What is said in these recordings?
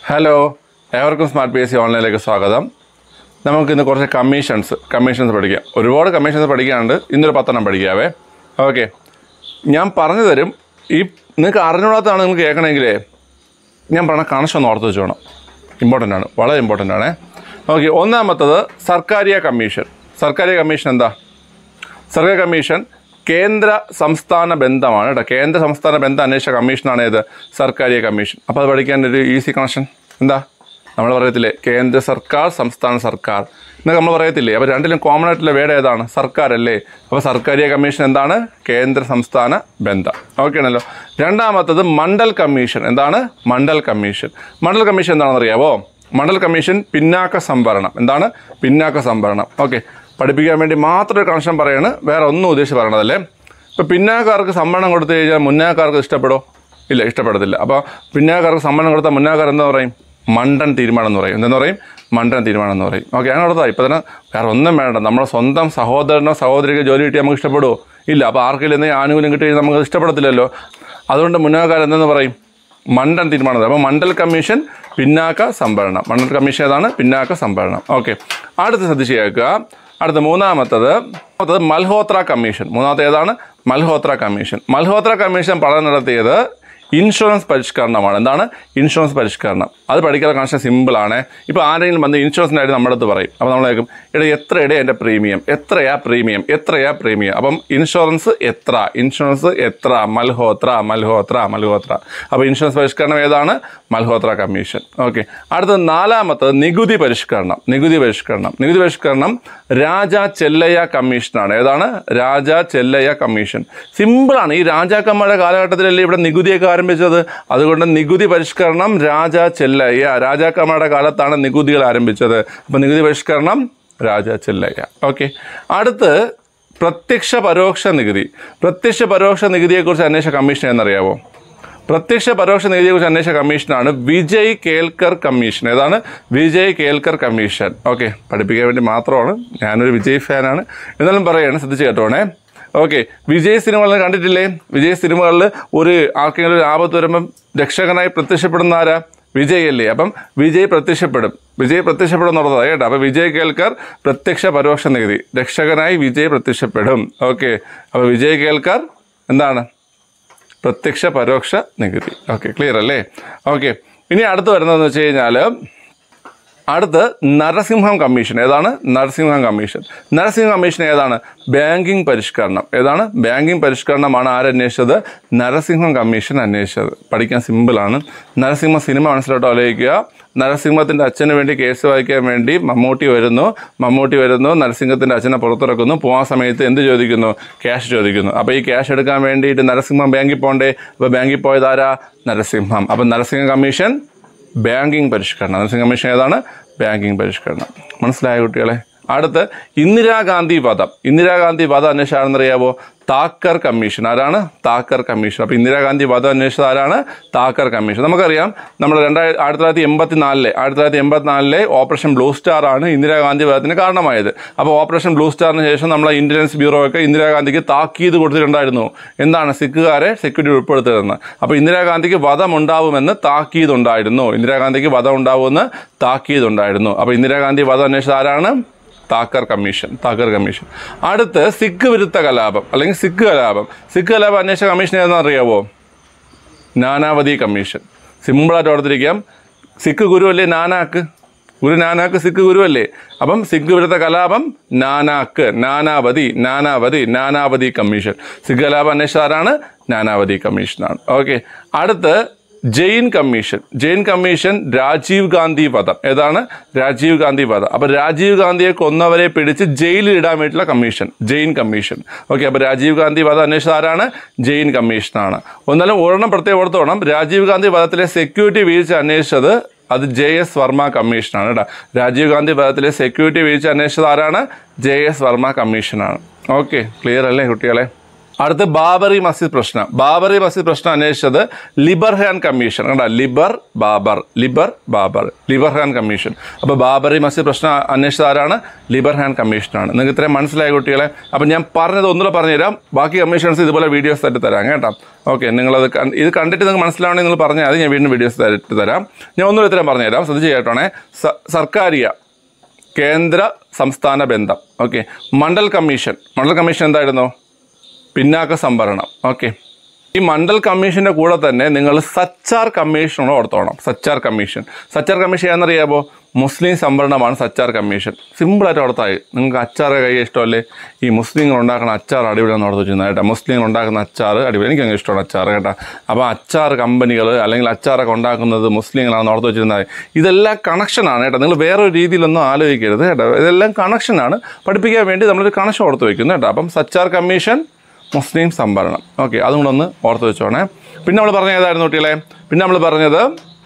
hello ഏവർക്കും smart P S C ഓൺലൈനിലേക്ക് സ്വാഗതം നമുക്ക് ഇന്ന് കുറച്ച് കമ്മീഷൻസ് കമ്മീഷൻസ് പഠിക്കാം ഒരുപാട് കമ്മീഷൻസ് പഠിക്കാനുണ്ട് ഇന്നൊരു പത്തെണ്ണം പഠിക്കാവേ ഓക്കെ ഞാൻ പറഞ്ഞു തരും ഈ നിങ്ങൾക്ക് അറിഞ്ഞൂടാത്തതാണ് നിങ്ങൾക്ക് കേൾക്കണമെങ്കിലേ ഞാൻ പറഞ്ഞ കണക്ഷൻ ഒന്ന് ഓർത്ത് വെച്ചോണം ഇമ്പോർട്ടൻ്റ് ആണ് വളരെ ഇമ്പോർട്ടൻ്റ് ആണ് ഓക്കെ ഒന്നാമത്തത് സർക്കാരിയ കമ്മീഷൻ സർക്കാരിയ കമ്മീഷൻ എന്താ സർക്കാർ കമ്മീഷൻ കേന്ദ്ര സംസ്ഥാന ബന്ധമാണ് കേട്ടോ കേന്ദ്ര സംസ്ഥാന ബന്ധ അന്വേഷണ കമ്മീഷനാണ് ഏത് സർക്കാരിയ കമ്മീഷൻ അപ്പോൾ അത് പഠിക്കാൻ ഒരു ഈസി കണക്ഷൻ എന്താ നമ്മൾ പറയത്തില്ലേ കേന്ദ്ര സർക്കാർ സംസ്ഥാന സർക്കാർ എന്നൊക്കെ നമ്മൾ പറയത്തില്ലേ അപ്പോൾ രണ്ടിലും കോമൺ ആയിട്ടുള്ള വേർഡ് ഏതാണ് സർക്കാർ അല്ലേ അപ്പോൾ സർക്കാരിയ കമ്മീഷൻ എന്താണ് കേന്ദ്ര സംസ്ഥാന ബന്ധം ഓക്കെ ആണല്ലോ രണ്ടാമത്തത് മണ്ഡൽ കമ്മീഷൻ എന്താണ് മണ്ഡൽ കമ്മീഷൻ മണ്ഡൽ കമ്മീഷൻ എന്താണെന്ന് അറിയാവോ മണ്ഡൽ കമ്മീഷൻ പിന്നാക്ക സംവരണം എന്താണ് പിന്നാക്ക സംവരണം ഓക്കെ പഠിപ്പിക്കാൻ വേണ്ടി മാത്രം ഒരു കണക്ഷൻ പറയാണ് വേറെ ഒന്നും ഉദ്ദേശിച്ച് പറയണതല്ലേ ഇപ്പോൾ പിന്നാക്കാർക്ക് സംവരണം കൊടുത്തു കഴിഞ്ഞാൽ മുന്നാക്കാർക്ക് ഇഷ്ടപ്പെടോ ഇല്ല ഇഷ്ടപ്പെടത്തില്ല അപ്പോൾ പിന്നാക്കാർക്ക് സംവരണം കൊടുത്താൽ മുന്നാക്കാർ എന്താ പറയും മണ്ടൻ തീരുമാനം എന്ന് പറയും എന്തെന്ന് പറയും മണ്ടൻ തീരുമാനം എന്ന് പറയും ഓക്കെ അങ്ങനെ കൊടുത്താൽ ഇപ്പോൾ തന്നെ വേറെ ഒന്നും വേണ്ട നമ്മുടെ സ്വന്തം സഹോദരനോ സഹോദരിക്കോ ജോലി കിട്ടിയാൽ നമുക്ക് ഇഷ്ടപ്പെടുമോ ഇല്ല അപ്പോൾ ആർക്കെങ്കിലും എന്തെങ്കിലും ആനുകൂല്യം കിട്ടി കഴിഞ്ഞാൽ നമുക്ക് ഇഷ്ടപ്പെടത്തില്ലല്ലോ അതുകൊണ്ട് മുന്നാക്കാർ എന്തെന്ന് പറയും മണ്ഡൽ തീരുമാനം അപ്പോൾ മണ്ഡൽ കമ്മീഷൻ പിന്നാക്ക സംഭരണം മണ്ഡൽ കമ്മീഷൻ ഏതാണ് പിന്നാക്ക സംഭരണം ഓക്കെ അടുത്ത് ശ്രദ്ധിച്ച് കേൾക്കുക അടുത്ത മൂന്നാമത്തത് മൂന്നാമത്തത് മൽഹോത്ര കമ്മീഷൻ മൂന്നാമത്തെ ഏതാണ് മൽഹോത്ര കമ്മീഷൻ മൽഹോത്ര കമ്മീഷൻ പഠനം നടത്തിയത് ഇൻഷുറൻസ് പരിഷ്കരണമാണ് എന്താണ് ഇൻഷുറൻസ് പരിഷ്കരണം അത് പഠിക്കാത്ത കണക്ഷൻ സിമ്പിളാണ് ഇപ്പോൾ ആരെങ്കിലും വന്ന് ഇൻഷുറൻസിൻ്റെ കാര്യം നമ്മുടെ അടുത്ത് പറയും അപ്പോൾ നമ്മൾ കേൾക്കും എടാ എത്ര ഇട എൻ്റെ പ്രീമിയം എത്രയാ പ്രീമിയം എത്രയാ പ്രീമിയം അപ്പം ഇൻഷുറൻസ് എത്ര ഇൻഷുറൻസ് എത്ര മൽഹോത്ര മൽഹോത്ര മൽഹോത്ര അപ്പോൾ ഇൻഷുറൻസ് പരിഷ്കരണം ഏതാണ് മൽഹോത്ര കമ്മീഷൻ ഓക്കെ അടുത്ത നാലാമത്തത് നികുതി പരിഷ്കരണം നികുതി പരിഷ്കരണം നികുതി പരിഷ്കരണം രാജ ചെല്ലയ്യ കമ്മീഷനാണ് ഏതാണ് രാജ ചെല്ലയ്യ കമ്മീഷൻ സിമ്പിളാണ് ഈ രാജാക്കന്മാരുടെ കാലഘട്ടത്തിലല്ലേ ഇവിടെ നികുതിയൊക്കെ ആരംഭിച്ചത് അതുകൊണ്ട് നികുതി പരിഷ്കരണം രാജ ചെല്ലയ്യ രാജാക്കന്മാരുടെ കാലത്താണ് നികുതികൾ ആരംഭിച്ചത് അപ്പോൾ നികുതി പരിഷ്കരണം രാജ ചെല്ലയ്യ ഓക്കെ അടുത്ത് പ്രത്യക്ഷ പരോക്ഷ നികുതി പ്രത്യക്ഷ പരോക്ഷ നികുതിയെക്കുറിച്ച് അന്വേഷണ കമ്മീഷൻ എന്നറിയാവോ പ്രത്യക്ഷ പരോക്ഷ നികുതിയെക്കുറിച്ച് അന്വേഷണ കമ്മീഷനാണ് വിജയ് കേൽക്കർ കമ്മീഷൻ ഏതാണ് വിജയ് കേൽക്കർ കമ്മീഷൻ ഓക്കെ പഠിപ്പിക്കാൻ വേണ്ടി മാത്രമാണ് ഞാനൊരു വിജയ് ഫാനാണ് എന്നാലും പറയുകയാണ് ശ്രദ്ധിച്ച് കേട്ടോണേ ഓക്കെ വിജയ് സിനിമകൾ കണ്ടിട്ടില്ലേ വിജയ് സിനിമകളിൽ ഒരു ആർക്കെങ്കിലും ഒരു ആപത്ത് വരുമ്പം രക്ഷകനായി പ്രത്യക്ഷപ്പെടുന്ന ആരാ വിജയ് അല്ലേ അപ്പം വിജയ് പ്രത്യക്ഷപ്പെടും വിജയ് പ്രത്യക്ഷപ്പെടും എന്നുള്ളതാണ് കേട്ടോ അപ്പം വിജയ് കേൽക്കർ പ്രത്യക്ഷ പരോക്ഷ നികുതി രക്ഷകനായി വിജയ് പ്രത്യക്ഷപ്പെടും ഓക്കെ അപ്പോൾ വിജയ് കേൽക്കർ എന്താണ് പ്രത്യക്ഷ പരോക്ഷ നികുതി ഓക്കെ ക്ലിയർ അല്ലേ ഓക്കെ ഇനി അടുത്ത് വരുന്നതെന്ന് വെച്ച് കഴിഞ്ഞാൽ അടുത്ത് നരസിംഹം കമ്മീഷൻ ഏതാണ് നരസിംഹം കമ്മീഷൻ നരസിംഹം കമ്മീഷൻ ഏതാണ് ബാങ്കിങ് പരിഷ്കരണം ഏതാണ് ബാങ്കിങ് പരിഷ്കരണമാണ് ആരന്വേഷിച്ചത് നരസിംഹം കമ്മീഷൻ അന്വേഷിച്ചത് പഠിക്കാൻ സിമ്പിളാണ് നരസിംഹ സിനിമ മനസ്സിലോട്ട് ആലോചിക്കുക നരസിംഹത്തിൻ്റെ അച്ഛന് വേണ്ടി കേസ് വായിക്കാൻ വേണ്ടി മമ്മൂട്ടി വരുന്നു മമ്മൂട്ടി വരുന്നു നരസിംഹത്തിൻ്റെ അച്ഛനെ പുറത്തിറക്കുന്നു പോകാൻ സമയത്ത് എന്ത് ചോദിക്കുന്നു ക്യാഷ് ചോദിക്കുന്നു അപ്പോൾ ഈ ക്യാഷ് എടുക്കാൻ വേണ്ടിയിട്ട് നരസിംഹം ബാങ്കിൽ പോകണ്ടേ അപ്പോൾ ബാങ്കിൽ പോയതാരാ നരസിംഹം അപ്പം നരസിംഹ കമ്മീഷൻ ബാങ്കിങ് പരിഷ്കരണം നരസിംഹ കമ്മീഷൻ ഏതാണ് ബാങ്കിങ് പരിഷ്കരണം മനസ്സിലായ കുട്ടികളെ അടുത്ത് ഇന്ദിരാഗാന്ധി വധം ഇന്ദിരാഗാന്ധി വധം അന്വേഷിച്ച ആരെന്നറിയാവോ താക്കർ കമ്മീഷൻ ആരാണ് താക്കർ കമ്മീഷൻ അപ്പോൾ ഇന്ദിരാഗാന്ധി വധം അന്വേഷിച്ചത് ആരാണ് താക്കർ കമ്മീഷൻ നമുക്കറിയാം നമ്മൾ രണ്ടായിരത്തി ആയിരത്തി തൊള്ളായിരത്തി എൺപത്തി നാലിലെ ആയിരത്തി തൊള്ളായിരത്തി എൺപത്തിനാലിലെ ഓപ്പറേഷൻ ബ്ലൂ സ്റ്റാർ ആണ് ഇന്ദിരാഗാന്ധി വധത്തിന് കാരണമായത് അപ്പോൾ ഓപ്പറേഷൻ ബ്ലൂ സ്റ്റാറിന് ശേഷം നമ്മളെ ഇന്റലിജൻസ് ബ്യൂറോ ഒക്കെ ഇന്ദിരാഗാന്ധിക്ക് താക്കീത് കൊടുത്തിട്ടുണ്ടായിരുന്നു എന്താണ് സിഖുകാരെ സെക്യൂരിറ്റി ഉൾപ്പെടുത്തരുതെന്ന് അപ്പോൾ ഇന്ദിരാഗാന്ധിക്ക് വധം ഉണ്ടാവുമെന്ന് താക്കീത് ഉണ്ടായിരുന്നു ഇന്ദിരാഗാന്ധിക്ക് വധം ഉണ്ടാവുമെന്ന് താക്കീത് ഉണ്ടായിരുന്നു അപ്പോൾ ഇന്ദിരാഗാന്ധി വധം അന്വേഷിച്ചത് ആരാണ് താക്കർ കമ്മീഷൻ താക്കർ കമ്മീഷൻ അടുത്ത് സിഖ് വിരുദ്ധ കലാപം അല്ലെങ്കിൽ സിഖ് കലാപം സിഖ് കലാപം അന്വേഷണ കമ്മീഷൻ ഏതെന്ന് അറിയാവോ നാനാവതി കമ്മീഷൻ സിമ്പിളായിട്ട് ഓർത്തിരിക്കാം സിഖ് ഗുരു അല്ലേ നാനാക്ക് ഗുരു നാനാക്ക് സിഖ് ഗുരു അല്ലേ അപ്പം സിഖ് വിരുദ്ധ കലാപം നാനാക്ക് നാനാവതി നാനാവതി നാനാവതി കമ്മീഷൻ സിഖ് കലാപം അന്വേഷിച്ച ആരാണ് നാനാവതി കമ്മീഷനാണ് ഓക്കെ അടുത്ത് ജെയിൻ കമ്മീഷൻ ജെയിൻ കമ്മീഷൻ രാജീവ് ഗാന്ധി വധം ഏതാണ് രാജീവ് ഗാന്ധി വധം അപ്പോൾ രാജീവ് ഗാന്ധിയെ കൊന്നവരെ പിടിച്ച് ജയിലിൽ ഇടാൻ വേണ്ടിയിട്ടുള്ള കമ്മീഷൻ ജെയിൻ കമ്മീഷൻ ഓക്കെ അപ്പോൾ രാജീവ് ഗാന്ധി വധം അന്വേഷിച്ചത് ആരാണ് ജെയിൻ കമ്മീഷനാണ് ഒന്നാലും ഒരെണ്ണം പ്രത്യേകം ഓർത്തോണം രാജീവ് ഗാന്ധി വധത്തിലെ സെക്യൂരിറ്റി വീഴ്ച അന്വേഷിച്ചത് അത് ജെ എസ് വർമ്മ കമ്മീഷനാണ് കേട്ടോ രാജീവ് ഗാന്ധി വധത്തിലെ സെക്യൂരിറ്റി വീഴ്ച അന്വേഷിച്ചത് ആരാണ് ജെ എസ് വർമ്മ കമ്മീഷനാണ് ഓക്കെ ക്ലിയർ അല്ലേ കുട്ടികളെ അടുത്ത് ബാബറി മസ്ജിദ് പ്രശ്നം ബാബറി മസ്ജിദ് പ്രശ്നം അന്വേഷിച്ചത് ലിബർഹാൻ കമ്മീഷൻ കണ്ട ലിബർ ബാബർ ലിബർ ബാബർ ലിബർഹാൻ കമ്മീഷൻ അപ്പോൾ ബാബറി മസ്ജിദ് പ്രശ്നം അന്വേഷിച്ചത് ആരാണ് ലിബർഹാൻ കമ്മീഷനാണ് നിങ്ങൾക്ക് ഇത്രയും മനസ്സിലായ കുട്ടികളെ അപ്പോൾ ഞാൻ പറഞ്ഞത് ഒന്നുകൂടെ പറഞ്ഞുതരാം ബാക്കി കമ്മീഷൻസ് ഇതുപോലെ വീഡിയോസ് ആയിട്ട് തരാം കേട്ടോ ഓക്കെ നിങ്ങളത് കണ്ട് ഇത് കണ്ടിട്ട് നിങ്ങൾക്ക് മനസ്സിലാവണമെങ്കിൽ നിങ്ങൾ പറഞ്ഞാൽ അത് ഞാൻ വീണ്ടും വീഡിയോസ് തരിട്ട് തരാം ഞാൻ ഒന്നുകൂടെ ഇത്രയും പറഞ്ഞുതരാം ശ്രദ്ധിച്ച് കേട്ടോണേ സ സർക്കാരിയ കേന്ദ്ര സംസ്ഥാന ബന്ധം okay Mandal commission Mandal commission എന്തായിരുന്നു പിന്നാക്ക സംവരണം ഓക്കെ ഈ മണ്ഡൽ കമ്മീഷൻ്റെ കൂടെ തന്നെ നിങ്ങൾ സച്ചാർ കമ്മീഷനോട് ഓർത്തോണം സച്ചാർ കമ്മീഷൻ സച്ചാർ കമ്മീഷൻ ഏതെന്നറിയാമോ മുസ്ലിം സംവരണമാണ് സച്ചാർ കമ്മീഷൻ സിമ്പിളായിട്ട് ഓർത്തായി നിങ്ങൾക്ക് അച്ചാർ കൈ ഇഷ്ടമല്ലേ ഈ മുസ്ലിങ്ങൾ ഉണ്ടാക്കുന്ന അച്ചാർ അടിപൊളിയാണെന്ന് ഓർത്ത് വെച്ചിരുന്നത് കേട്ടോ മുസ്ലിങ്ങൾ ഉണ്ടാക്കുന്ന അച്ചാർ അടിപൊളി എനിക്ക് അങ്ങ് ഇഷ്ടമാണ് അച്ചാർ കേട്ടോ അപ്പോൾ അച്ചാർ കമ്പനികൾ അല്ലെങ്കിൽ അച്ചാറൊക്കെ ഉണ്ടാക്കുന്നത് മുസ്ലിങ്ങളാണെന്ന് ഓർത്ത് വെച്ചിരുന്നത് ഇതെല്ലാം കണക്ഷനാണ് കേട്ടോ നിങ്ങൾ വേറൊരു രീതിയിലൊന്നും ആലോചിക്കരുത് കേട്ടോ ഇതെല്ലാം കണക്ഷനാണ് പഠിപ്പിക്കാൻ വേണ്ടി നമ്മളൊരു കണക്ഷൻ ഓർത്ത് വെക്കുന്നു കേട്ടോ അപ്പം സച്ചാർ കമ്മീഷൻ മുസ്ലിം സംവരണം ഓക്കെ അതും കൂടെ ഒന്ന് ഓർത്ത് വെച്ചോണേ പിന്നെ നമ്മൾ പറഞ്ഞ ഏതായിരുന്നു കുട്ടികളെ പിന്നെ നമ്മൾ പറഞ്ഞത്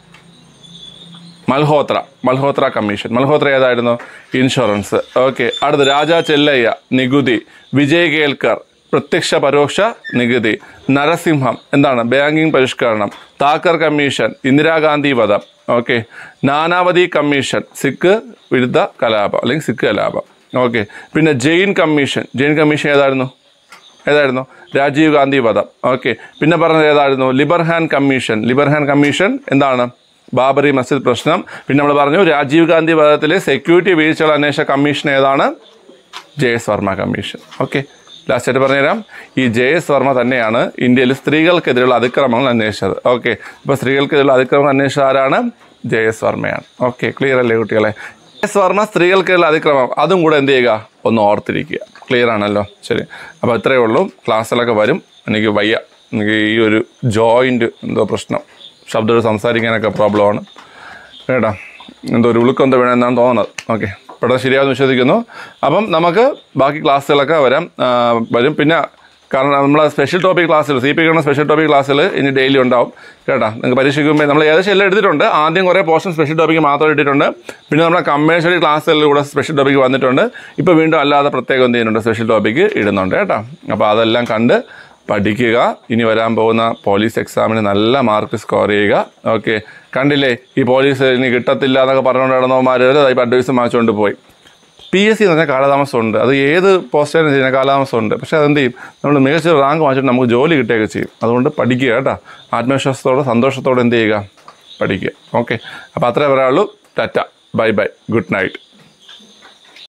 മൽഹോത്ര മൽഹോത്ര കമ്മീഷൻ മൽഹോത്ര ഏതായിരുന്നു ഇൻഷുറൻസ് ഓക്കെ അടുത്ത് രാജാ ചെല്ലയ്യ നികുതി വിജയ് കേൽക്കർ പ്രത്യക്ഷ പരോക്ഷ നികുതി നരസിംഹം എന്താണ് ബാങ്കിങ് പരിഷ്കരണം താക്കർ കമ്മീഷൻ ഇന്ദിരാഗാന്ധി വധം ഓക്കെ നാനാവതി കമ്മീഷൻ സിഖ് വിരുദ്ധ കലാപം അല്ലെങ്കിൽ സിഖ് കലാപം ഓക്കെ പിന്നെ ജെയിൻ കമ്മീഷൻ ജെയിൻ കമ്മീഷൻ ഏതായിരുന്നു ഏതായിരുന്നു രാജീവ് ഗാന്ധി വധം ഓക്കെ പിന്നെ പറഞ്ഞത് ഏതായിരുന്നു ലിബർഹാൻ കമ്മീഷൻ ലിബർഹാൻ കമ്മീഷൻ എന്താണ് ബാബറി മസ്ജിദ് പ്രശ്നം പിന്നെ നമ്മൾ പറഞ്ഞു രാജീവ് ഗാന്ധി വധത്തിലെ സെക്യൂരിറ്റി വീഴ്ചകൾ അന്വേഷണ കമ്മീഷൻ ഏതാണ് J S Varma commission okay ലാസ്റ്റായിട്ട് പറഞ്ഞുതരാം ഈ ജെ എസ് വർമ്മ തന്നെയാണ് ഇന്ത്യയിൽ സ്ത്രീകൾക്കെതിരെയുള്ള അതിക്രമങ്ങൾ അന്വേഷിച്ചത് ഓക്കെ ഇപ്പോൾ സ്ത്രീകൾക്കെതിരെയുള്ള അതിക്രമങ്ങൾ അന്വേഷിച്ചത് ആരാണ് ജെ എസ് വർമ്മയാണ് ഓക്കെ ക്ലിയർ അല്ലേ കുട്ടികളെ ജെ എസ് വർമ്മ സ്ത്രീകൾക്കെതിരെയുള്ള അതിക്രമം അതും കൂടെ എന്ത് ചെയ്യുക ഒന്ന് ഓർത്തിരിക്കുക ക്ലിയർ ആണല്ലോ ശരി അപ്പോൾ ഇത്രയേ ഉള്ളൂ ക്ലാസ്സിലൊക്കെ വരും എനിക്ക് വയ്യ എനിക്ക് ഈ ഒരു ജോയിൻ്റ് എന്തോ പ്രശ്നം ശബ്ദം സംസാരിക്കാനൊക്കെ പ്രോബ്ലമാണ് കേട്ടോ എന്തോ ഒരു ഉളുക്കം എന്തോ വേണം എന്നാണ് തോന്നുന്നത് ഓക്കെ പെട്ടെന്ന് ശരിയാകുമെന്ന് വിശ്വസിക്കുന്നു അപ്പം നമുക്ക് ബാക്കി ക്ലാസ്സുകളൊക്കെ വരാം ആ, വരും പിന്നെ കാരണം നമ്മളെ സ്പെഷ്യൽ ടോപ്പിക് ക്ലാസ്സിൽ സി പി കിട്ടുന്ന സ്പെഷ്യൽ ടോപ്പിക് ക്ലാസ്സിൽ ഇനി ഡെയിലി ഉണ്ടാവും കേട്ടോ നിങ്ങൾക്ക് പരീക്ഷയ്ക്ക് മുമ്പേ നമ്മൾ ഏകദേശം എല്ലാം എടുത്തിട്ടുണ്ട് ആദ്യം കുറേ പോർഷൻ സ്പെഷ്യൽ ടോപ്പിക്ക് മാത്രം ഇട്ടിട്ടുണ്ട് പിന്നെ നമ്മുടെ കമ്മേഴ്ഷ്യൽ ക്ലാസ്സിൽ കൂടെ സ്പെഷ്യൽ ടോപ്പിക്ക് വന്നിട്ടുണ്ട് ഇപ്പോൾ വീണ്ടും അല്ലാതെ പ്രത്യേകം എന്ത് ചെയ്യുന്നുണ്ട് സ്പെഷ്യൽ ടോപ്പിക്ക് ഇടുന്നുണ്ട് കേട്ടോ അപ്പോൾ അതെല്ലാം കണ്ട് പഠിക്കുക ഇനി വരാൻ പോകുന്ന പോലീസ് എക്സാമിന് നല്ല മാർക്ക് സ്കോർ ചെയ്യുക ഓക്കെ കണ്ടില്ലേ ഈ പോലീസ് ഇനി കിട്ടത്തില്ല എന്നൊക്കെ പറഞ്ഞുകൊണ്ട് നടന്നവന്മാർ ഇപ്പോൾ അഡ്വൈസ് വാങ്ങിച്ചുകൊണ്ട് പോയി പി എസ് സി എന്ന് പറഞ്ഞാൽ കാലതാമസമുണ്ട് അത് ഏത് പോസ്റ്റാണ് ചെയ്യുന്ന കാലതാമസമുണ്ട് പക്ഷേ അതെന്ത് ചെയ്യും നമ്മൾ മികച്ച റാങ്ക് വാങ്ങിച്ചിട്ട് നമുക്ക് ജോലി കിട്ടുകയൊക്കെ ചെയ്യും അതുകൊണ്ട് പഠിക്കുക കേട്ടോ ആത്മവിശ്വാസത്തോടെ സന്തോഷത്തോടെ എന്ത് ചെയ്യുക പഠിക്കുക ഓക്കെ അപ്പോൾ അത്രേ പറയാനുള്ളൂ tata bye bye good night